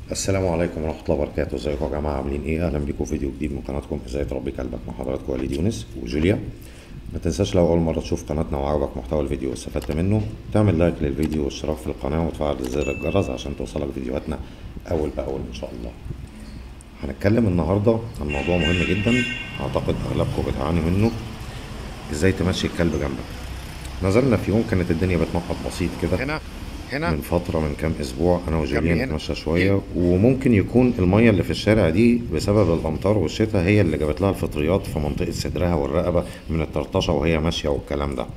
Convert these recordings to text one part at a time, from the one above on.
السلام عليكم ورحمة الله وبركاته ازيكم يا جماعة عاملين ايه اهلا بيكم في فيديو جديد من قناتكم ازاي تربي كلبك مع حضراتكم وليد يونس وجوليا ما تنساش لو اول مرة تشوف قناتنا وعجبك محتوى الفيديو واستفدت منه تعمل لايك للفيديو واشتراك في القناة وتفعل زر الجرس عشان توصلك فيديوهاتنا اول باول ان شاء الله هنتكلم النهاردة عن موضوع مهم جدا اعتقد اغلبكم بتعاني منه ازاي تمشي الكلب جنبك نزلنا في يوم كانت الدنيا بتنقط بسيط كده هنا هنا من فترة من كام أسبوع أنا وجوليان جنبي هنا. نتمشى شوية وممكن يكون المية اللي في الشارع دي بسبب الأمطار والشتاء هي اللي جابت لها الفطريات في منطقة صدرها والرقبة من الطرطشة وهي ماشية والكلام ده.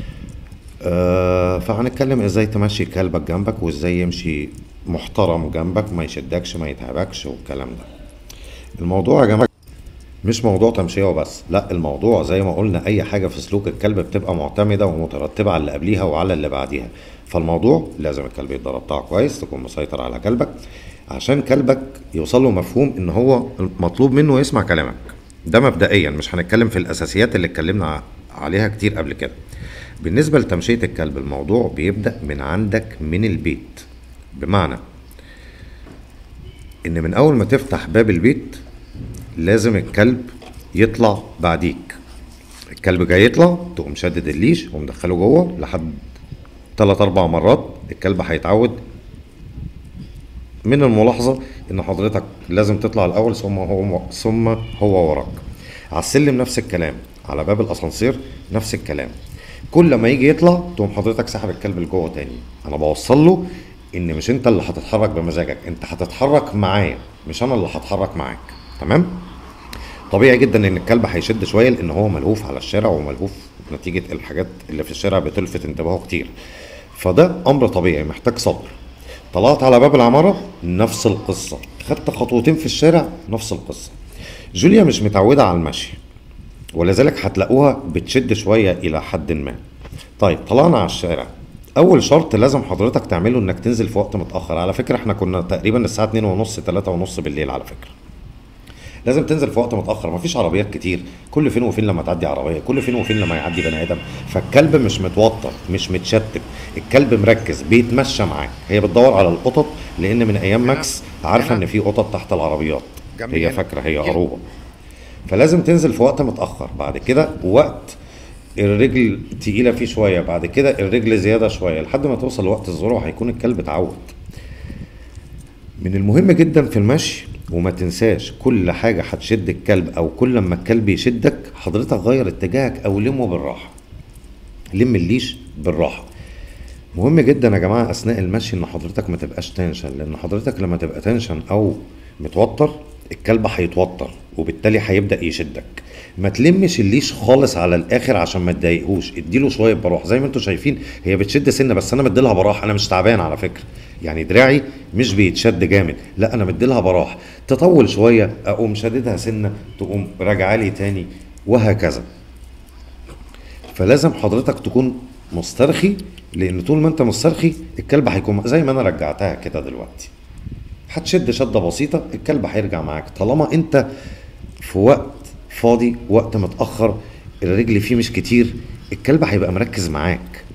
آه فهنتكلم ازاي تمشي كلبك جنبك وازاي يمشي محترم جنبك ما يشدكش ما يتعبكش والكلام ده. الموضوع يا جماعة مش موضوع تمشية وبس لا الموضوع زي ما قلنا اي حاجة في سلوك الكلب بتبقى معتمدة ومترتبة على اللي قبليها وعلى اللي بعديها فالموضوع لازم الكلب يتدرب بتاعه كويس تكون مسيطر على كلبك عشان كلبك يوصل له مفهوم ان هو مطلوب منه يسمع كلامك ده مبدئيا مش هنتكلم في الاساسيات اللي اتكلمنا ع- عليها كتير قبل كده بالنسبة لتمشية الكلب الموضوع بيبدأ من عندك من البيت بمعنى ان من اول ما تفتح باب البيت لازم الكلب يطلع بعديك الكلب جاي يطلع تقوم شدد الليش ومدخله جوه لحد تلات اربع مرات الكلب هيتعود من الملاحظة ان حضرتك لازم تطلع الاول ثم هو ثم هو وراك على السلم نفس الكلام على باب الاسانسير نفس الكلام كل ما يجي يطلع تقوم حضرتك سحب الكلب لجوه تاني انا بوصل له ان مش انت اللي هتتحرك بمزاجك انت هتتحرك معايا مش انا اللي هتحرك معاك تمام طبيعي جدا ان الكلب هيشد شويه لان هو ملهوف على الشارع وملهوف نتيجه الحاجات اللي في الشارع بتلفت انتباهه كتير فده امر طبيعي محتاج صبر طلعت على باب العماره نفس القصه خدت خطوتين في الشارع نفس القصه جوليا مش متعوده على المشي ولذلك هتلاقوها بتشد شويه الى حد ما طيب طلعنا على الشارع اول شرط لازم حضرتك تعمله انك تنزل في وقت متاخر على فكره احنا كنا تقريبا الساعه 2 ونص 3 ونص بالليل على فكره لازم تنزل في وقت متاخر مفيش عربيات كتير كل فين وفين لما تعدي عربيه كل فين وفين لما يعدي بني ادم فالكلب مش متوتر مش متشتت الكلب مركز بيتمشى معاك هي بتدور على القطط لان من ايام ماكس عارفه هنا. ان في قطط تحت العربيات جنبي هي هنا. فاكره هي هنا. قروبه فلازم تنزل في وقت متاخر بعد كده وقت الرجل تقيله فيه شويه بعد كده الرجل زياده شويه لحد ما توصل لوقت الذروه هيكون الكلب اتعود من المهم جدا في المشي وما تنساش كل حاجة هتشد الكلب أو كل لما الكلب يشدك حضرتك غير اتجاهك أو لمه بالراحة لم الليش بالراحة مهم جدا يا جماعة أثناء المشي إن حضرتك ما تبقاش تنشن لأن حضرتك لما تبقى تنشن أو متوتر الكلب هيتوتر وبالتالي هيبدأ يشدك ما تلمش الليش خالص على الآخر عشان ما تضايقهوش اديله شوية براح زي ما انتم شايفين هي بتشد سنة بس أنا مديلها براح أنا مش تعبان على فكرة يعني دراعي مش بيتشد جامد لا أنا مديلها براح تطول شوية أقوم شاددها سنة تقوم راجعة لي تاني وهكذا فلازم حضرتك تكون مسترخي لان طول ما انت مسترخي الكلب هيكون زي ما انا رجعتها كده دلوقتي هتشد شده بسيطه الكلب هيرجع معاك طالما انت في وقت فاضي وقت متاخر الرجل فيه مش كتير الكلب هيبقى مركز معاك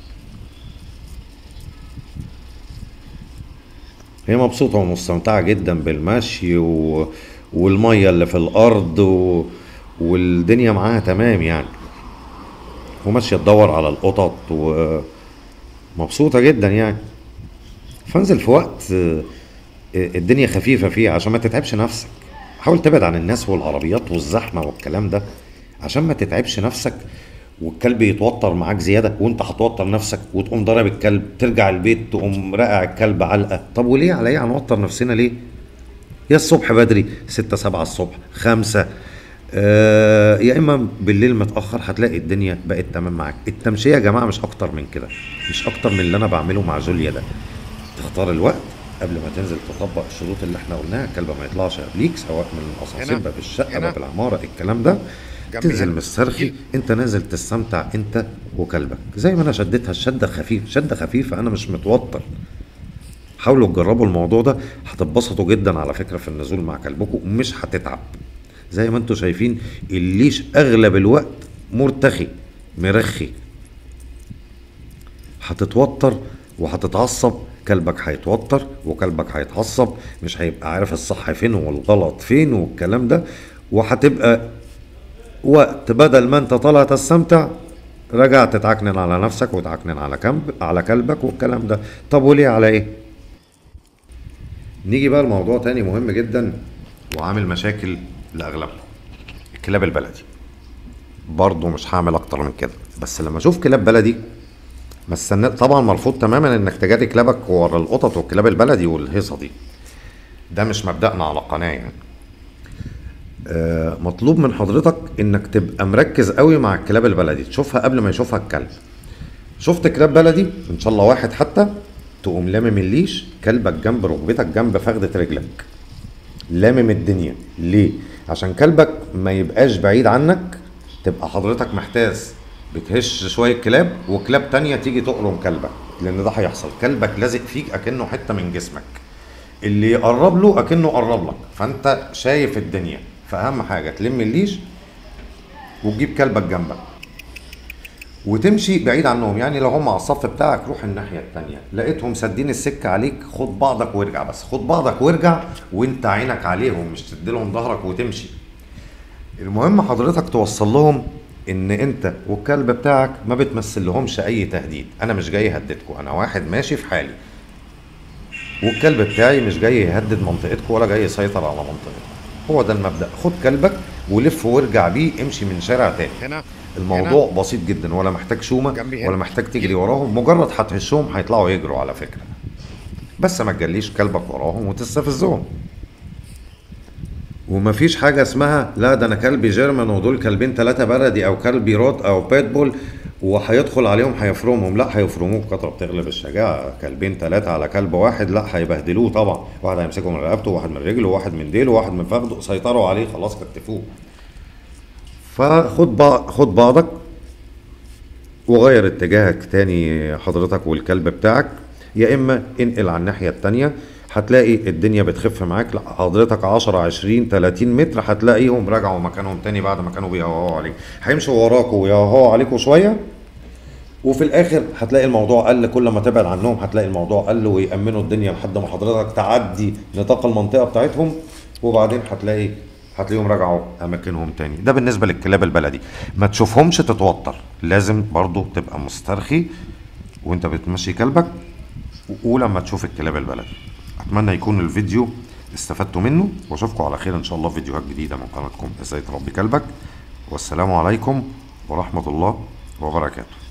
هي مبسوطة ومستمتعة جدا بالمشي و... والمية اللي في الأرض و... والدنيا معاها تمام يعني وماشية تدور على القطط ومبسوطة جدا يعني فانزل في وقت آه، الدنيا خفيفة فيه عشان ما تتعبش نفسك حاول تبعد عن الناس والعربيات والزحمة والكلام ده عشان ما تتعبش نفسك والكلب يتوتر معاك زيادة وانت هتوتر نفسك وتقوم ضارب الكلب ترجع البيت تقوم راقع الكلب علقة طب وليه على ايه هنوتر نفسنا ليه يا الصبح بدري ستة سبعة الصبح خمسة آه يا اما بالليل متاخر هتلاقي الدنيا بقت تمام معاك التمشيه يا جماعه مش اكتر من كده مش اكتر من اللي انا بعمله مع جوليا ده تختار الوقت قبل ما تنزل تطبق الشروط اللي احنا قلناها الكلب ما يطلعش قبليك سواء من الاسانسير هنا. باب الشقه هنا. باب العماره الكلام ده جنبي تنزل هنا. مسترخي انت نازل تستمتع انت وكلبك زي ما انا شديتها الشده خفيف شده خفيفه انا مش متوتر حاولوا تجربوا الموضوع ده هتتبسطوا جدا على فكره في النزول مع كلبكم ومش هتتعب زي ما انتم شايفين الليش اغلب الوقت مرتخي مرخي هتتوتر وهتتعصب كلبك هيتوتر وكلبك هيتعصب مش هيبقى عارف الصح فين والغلط فين والكلام ده وهتبقى وقت بدل ما انت طالع تستمتع رجعت تتعكنن على نفسك وتعكنن على كلب على كلبك والكلام ده طب وليه على ايه نيجي بقى لموضوع تاني مهم جدا وعامل مشاكل لاغلبنا الكلاب البلدي برضه مش هعمل اكتر من كده بس لما اشوف كلاب بلدي ما استنى طبعا مرفوض تماما انك تجاري كلابك ورا القطط والكلاب البلدي والهيصه دي ده مش مبدأنا على قناه يعني آه، مطلوب من حضرتك انك تبقى مركز قوي مع الكلاب البلدي تشوفها قبل ما يشوفها الكلب شفت كلاب بلدي ان شاء الله واحد حتى تقوم لامم الليش كلبك جنب ركبتك جنب فخدة رجلك لامم الدنيا ليه عشان كلبك ما يبقاش بعيد عنك تبقى حضرتك محتاس بتهش شوية كلاب وكلاب تانية تيجي تقرم كلبك لان ده هيحصل كلبك لازق فيك اكنه حتة من جسمك اللي يقرب له اكنه قرب لك فانت شايف الدنيا فاهم حاجه تلم الليش وتجيب كلبك جنبك وتمشي بعيد عنهم يعني لو هم على الصف بتاعك روح الناحيه التانية لقيتهم سادين السكه عليك خد بعضك وارجع بس خد بعضك وارجع وانت عينك عليهم مش تديلهم ظهرك وتمشي المهم حضرتك توصل لهم ان انت والكلب بتاعك ما بتمثل لهمش اي تهديد انا مش جاي اهددكم انا واحد ماشي في حالي والكلب بتاعي مش جاي يهدد منطقتكم ولا جاي يسيطر على منطقتكم هو ده المبدأ خد كلبك ولف وارجع بيه امشي من شارع تاني هنا الموضوع بسيط جدا ولا محتاج شومة جنبي هنا. ولا محتاج تجري وراهم مجرد هتهشهم هيطلعوا يجروا على فكرة بس ما تجليش كلبك وراهم وتستفزهم ومفيش حاجة اسمها لا ده انا كلبي جيرمان ودول كلبين ثلاثة بلدي او كلبي روت او بيتبول وهيدخل عليهم هيفرمهم لا هيفرموه بكثرة بتغلب الشجاعة كلبين ثلاثة على كلب واحد لا هيبهدلوه طبعا واحد هيمسكه من رقبته واحد من رجله واحد من ديله واحد من فخده سيطروا عليه خلاص كتفوه فخد بع- خد بعضك وغير اتجاهك تاني حضرتك والكلب بتاعك يا اما انقل على الناحيه التانيه هتلاقي الدنيا بتخف معاك لا حضرتك 10 20 30 متر هتلاقيهم رجعوا مكانهم تاني بعد ما كانوا بيهوهوا عليك هيمشوا وراكوا ويهوهوا عليكوا شويه وفي الاخر هتلاقي الموضوع قل كل ما تبعد عنهم هتلاقي الموضوع قل ويأمنوا الدنيا لحد ما حضرتك تعدي نطاق المنطقه بتاعتهم وبعدين هتلاقي هتلاقيهم رجعوا اماكنهم تاني ده بالنسبه للكلاب البلدي ما تشوفهمش تتوتر لازم برضو تبقى مسترخي وانت بتمشي كلبك ولما تشوف الكلاب البلدي اتمنى يكون الفيديو استفدتوا منه واشوفكم على خير ان شاء الله في فيديوهات جديده من قناتكم ازاي تربي كلبك والسلام عليكم ورحمه الله وبركاته